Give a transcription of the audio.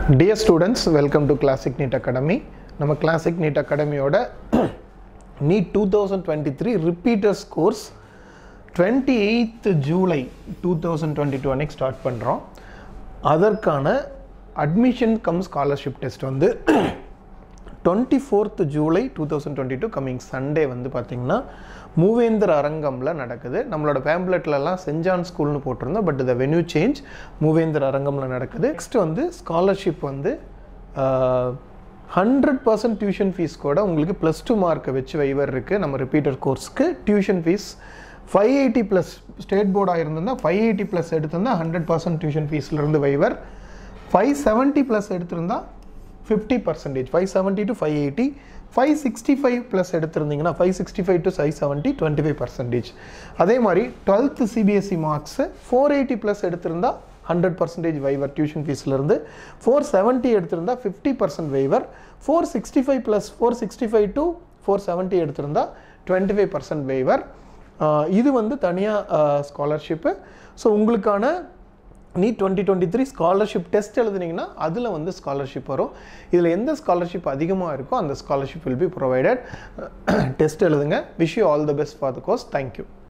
dear students welcome to classic NEET academy நம்ம classic NEET அகாடமியோட NEET two thousand twenty three repeaters course twenty eighth July two thousand twenty two அன்னைக்கு start பண்ணுறோம் அதற்கான admission cum scholarship test வந்து twenty fourth July two thousand twenty two coming Sunday வந்து பார்த்திங்கன்னா மூவேந்தர் அரங்கமில் நடக்குது நம்மளோட பேம்ப்ளெட்லலாம் சென்ட் ஜான் ஸ்கூல்னு போட்டிருந்தோம் பட் த வென்யூ சேஞ்ச் மூவேந்தர் அரங்கமில் நடக்குது நெக்ஸ்ட் வந்து ஸ்காலர்ஷிப் வந்து ஹண்ட்ரட் பர்சன்ட் டியூஷன் ஃபீஸ் கூட உங்களுக்கு ப்ளஸ் டூ மார்க்கை வச்சு வைவர் இருக்குது நம்ம ரிப்பீட்டர் கோர்ஸ்க்கு tuition fees five eighty plus state போர்டாக இருந்திருந்தால் ஃபைவ் எயிட்டி ப்ளஸ் எடுத்திருந்தால் ஹண்ட்ரட் பர்சன்ட் டியூஷன் ஃபீஸ்லேருந்து வைவர் ஃபைவ் செவன்ட்டி ப்ளஸ் எடுத்திருந்தா fifty percentage five seventy to five eighty five sixty five plus எடுத்திருந்தீங்கன்னா five sixty five to five seventy twenty five percentage அதே மாதிரி twelfth CBSE marks four eighty plus எடுத்திருந்தா hundred percentage waiver tuition ஃபீஸ்லேருந்து four seventy எடுத்திருந்தா fifty percent waiver four sixty five plus four sixty five to four seventy எடுத்திருந்தா twenty five percent waiver இது வந்து தனியாக scholarship so உங்களுக்கான NEET twenty twenty three scholarship test எழுதுனீங்கன்னா அதில் வந்து ஸ்காலர்ஷிப் வரும் இதில் எந்த ஸ்காலர்ஷிப் அதிகமாக இருக்கோ அந்த scholarship will be provided test எழுதுங்க wish you all the best for the course thank you